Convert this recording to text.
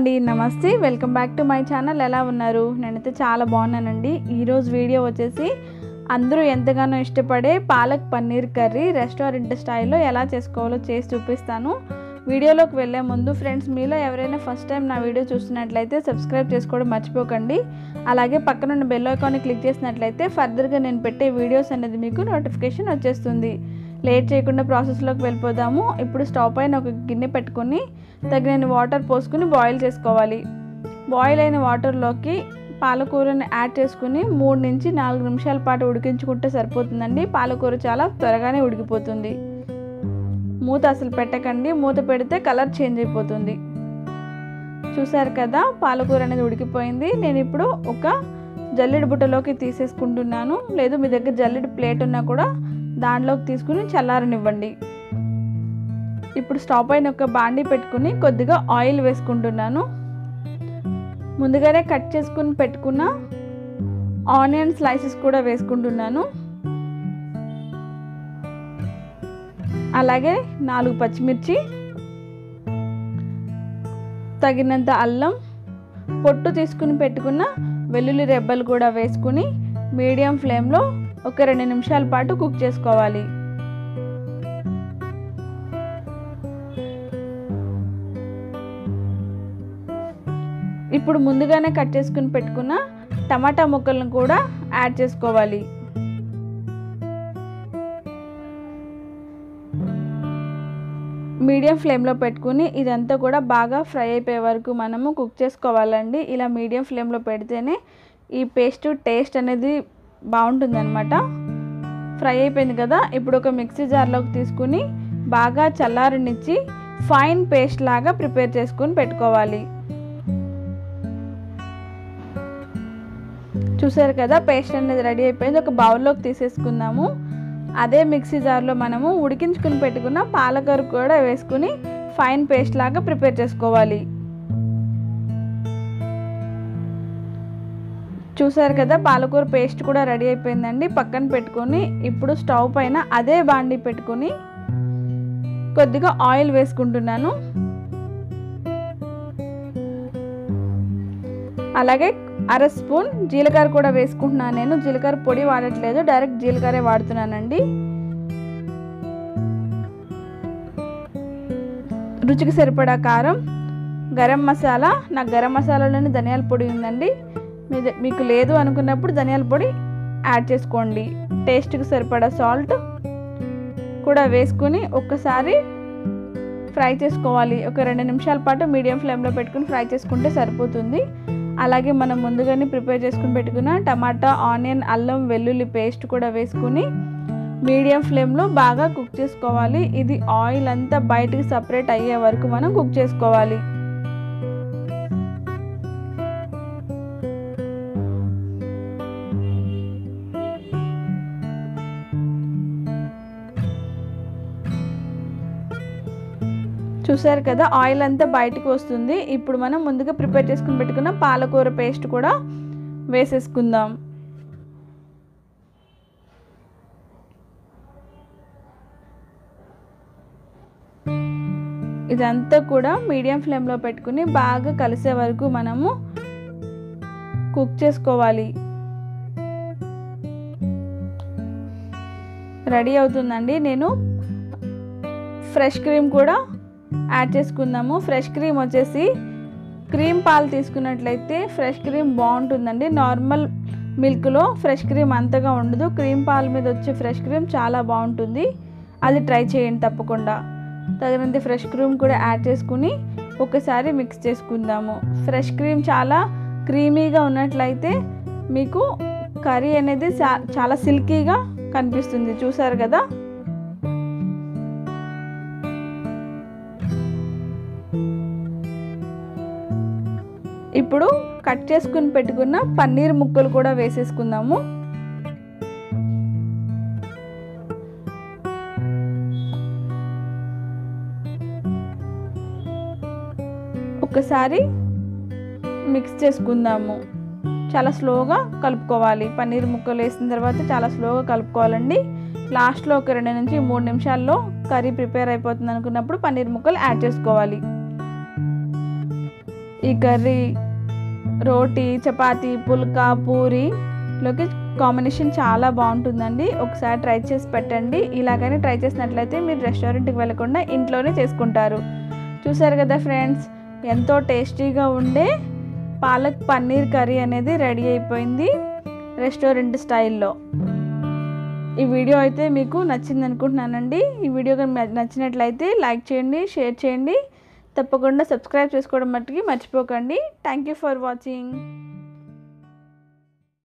అండి నమస్తే welcome back to my channel ఎలా ఉన్నారు నేనైతే చాలా బాగున్నానండి ఈరోజు వీడియో వచ్చేసి అందరూ ఎంతగానో ఇష్టపడే పాలక్ పన్నీర్ కర్రీ రెస్టారెంట్ స్టైల్లో ఎలా చేసుకోవాలో చేసి చూపిస్తాను వీడియోలోకి వెళ్ళే ముందు ఫ్రెండ్స్ మీలో ఎవరైనా ఫస్ట్ టైం నా వీడియో చూస్తున్నట్లయితే సబ్స్క్రైబ్ చేసుకోవడం మర్చిపోకండి అలాగే పక్కనున్న బెల్ ఐకాన్ని క్లిక్ చేసినట్లయితే ఫర్దర్గా నేను పెట్టే వీడియోస్ అనేది మీకు నోటిఫికేషన్ వచ్చేస్తుంది లేట్ చేయకుండా ప్రాసెస్లోకి వెళ్ళిపోదాము ఇప్పుడు స్టవ్ పైన ఒక గిన్నె పెట్టుకొని తగినన్ని వాటర్ పోసుకుని బాయిల్ చేసుకోవాలి బాయిల్ అయిన వాటర్లోకి పాలకూరని యాడ్ చేసుకుని మూడు నుంచి నాలుగు నిమిషాల పాటు ఉడికించుకుంటే సరిపోతుందండి పాలకూర చాలా త్వరగానే ఉడికిపోతుంది మూత అసలు పెట్టకండి మూత పెడితే కలర్ చేంజ్ అయిపోతుంది చూసారు కదా పాలకూర అనేది ఉడికిపోయింది నేను ఇప్పుడు ఒక జల్లెడి బుట్టలోకి తీసేసుకుంటున్నాను లేదు మీ దగ్గర జల్లెడి ప్లేట్ ఉన్నా కూడా దాంట్లోకి తీసుకుని చల్లారనివ్వండి ఇప్పుడు స్టవ్ పైన ఒక బాండి పెట్టుకుని కొద్దిగా ఆయిల్ వేసుకుంటున్నాను ముందుగానే కట్ చేసుకుని పెట్టుకున్న ఆనియన్ స్లైసెస్ కూడా వేసుకుంటున్నాను అలాగే నాలుగు పచ్చిమిర్చి తగినంత అల్లం పొట్టు తీసుకుని పెట్టుకున్న వెల్లుల్లి రెబ్బలు కూడా వేసుకుని మీడియం ఫ్లేమ్లో ఒక రెండు నిమిషాల పాటు కుక్ చేసుకోవాలి ఇప్పుడు ముందుగానే కట్ చేసుకుని పెట్టుకున్న టమాటా ముక్కలను కూడా యాడ్ చేసుకోవాలి మీడియం ఫ్లేమ్లో పెట్టుకుని ఇదంతా కూడా బాగా ఫ్రై అయిపోయే వరకు మనము కుక్ చేసుకోవాలండి ఇలా మీడియం ఫ్లేమ్లో పెడితేనే ఈ పేస్ట్ టేస్ట్ అనేది బాగుంటుందన్నమాట ఫ్రై అయిపోయింది కదా ఇప్పుడు ఒక మిక్సీ జార్లోకి తీసుకుని బాగా చల్లారనిచ్చి ఫైన్ పేస్ట్ లాగా ప్రిపేర్ చేసుకుని పెట్టుకోవాలి చూసారు కదా పేస్ట్ అనేది రెడీ అయిపోయింది ఒక బౌల్లోకి తీసేసుకుందాము అదే మిక్సీ జార్లో మనము ఉడికించుకుని పెట్టుకున్న పాలకూర కూడా వేసుకుని ఫైన్ పేస్ట్ లాగా ప్రిపేర్ చేసుకోవాలి చూసారు కదా పాలకూర పేస్ట్ కూడా రెడీ అయిపోయిందండి పక్కన పెట్టుకొని ఇప్పుడు స్టవ్ పైన అదే బాండి పెట్టుకొని కొద్దిగా ఆయిల్ వేసుకుంటున్నాను అలాగే అర స్పూన్ జీలకర్ర కూడా వేసుకుంటున్నాను నేను జీలకర్ర పొడి వాడట్లేదు డైరెక్ట్ జీలకర్రే వాడుతున్నానండి రుచికి సరిపడా కారం గరం మసాలా నాకు గరం మసాలాలోని ధనియాల పొడి ఉందండి మీ మీకు లేదు అనుకున్నప్పుడు ధనియాల పొడి యాడ్ చేసుకోండి టేస్ట్కి సరిపడా సాల్ట్ కూడా వేసుకుని ఒక్కసారి ఫ్రై చేసుకోవాలి ఒక రెండు నిమిషాల పాటు మీడియం ఫ్లేమ్లో పెట్టుకుని ఫ్రై చేసుకుంటే సరిపోతుంది అలాగే మనం ముందుగానే ప్రిపేర్ చేసుకుని పెట్టుకున్న టమాటా ఆనియన్ అల్లం వెల్లుల్లి పేస్ట్ కూడా వేసుకుని మీడియం ఫ్లేమ్లో బాగా కుక్ చేసుకోవాలి ఇది ఆయిల్ అంతా బయటకు సపరేట్ అయ్యే వరకు మనం కుక్ చేసుకోవాలి చూసారు కదా ఆయిల్ అంతా బయటకు వస్తుంది ఇప్పుడు మనం ముందుగా ప్రిపేర్ చేసుకుని పెట్టుకున్న పాలకూర పేస్ట్ కూడా వేసేసుకుందాం ఇదంతా కూడా మీడియం ఫ్లేమ్లో పెట్టుకుని బాగా కలిసే వరకు మనము కుక్ చేసుకోవాలి రెడీ అవుతుందండి నేను ఫ్రెష్ క్రీమ్ కూడా యాడ్ చేసుకుందాము ఫ్రెష్ క్రీమ్ వచ్చేసి క్రీమ్ పాలు తీసుకున్నట్లయితే ఫ్రెష్ క్రీమ్ బాగుంటుందండి నార్మల్ మిల్క్లో ఫ్రెష్ క్రీమ్ అంతగా ఉండదు క్రీమ్ పాల మీద వచ్చే ఫ్రెష్ క్రీమ్ చాలా బాగుంటుంది అది ట్రై చేయండి తప్పకుండా తగినంత ఫ్రెష్ క్రీమ్ కూడా యాడ్ చేసుకుని ఒకసారి మిక్స్ చేసుకుందాము ఫ్రెష్ క్రీమ్ చాలా క్రీమీగా ఉన్నట్లయితే మీకు కర్రీ అనేది చాలా సిల్కీగా కనిపిస్తుంది చూసారు కదా ఇప్పుడు కట్ చేసుకుని పెట్టుకున్న పన్నీర్ ముక్కలు కూడా వేసేసుకుందాము ఒకసారి మిక్స్ చేసుకుందాము చాలా స్లోగా కలుపుకోవాలి పన్నీర్ ముక్కలు వేసిన తర్వాత చాలా స్లోగా కలుపుకోవాలండి లాస్ట్లో ఒక రెండు నుంచి మూడు నిమిషాల్లో కర్రీ ప్రిపేర్ అయిపోతుంది అనుకున్నప్పుడు పన్నీర్ ముక్కలు యాడ్ చేసుకోవాలి ఈ కర్రీ రోటీ చపాతీ పుల్కా పూరిలోకి కాంబినేషన్ చాలా బాగుంటుందండి ఒకసారి ట్రై చేసి పెట్టండి ఇలాగనే ట్రై చేసినట్లయితే మీరు రెస్టారెంట్కి వెళ్ళకుండా ఇంట్లోనే చేసుకుంటారు చూసారు కదా ఫ్రెండ్స్ ఎంతో టేస్టీగా ఉండే పాలక్ పన్నీర్ కర్రీ అనేది రెడీ అయిపోయింది రెస్టారెంట్ స్టైల్లో ఈ వీడియో అయితే మీకు నచ్చింది అనుకుంటున్నానండి ఈ వీడియో కనుక నచ్చినట్లయితే లైక్ చేయండి షేర్ చేయండి తప్పకుండా సబ్స్క్రైబ్ చేసుకోవడం మట్టుకి మర్చిపోకండి థ్యాంక్ యూ ఫర్ వాచింగ్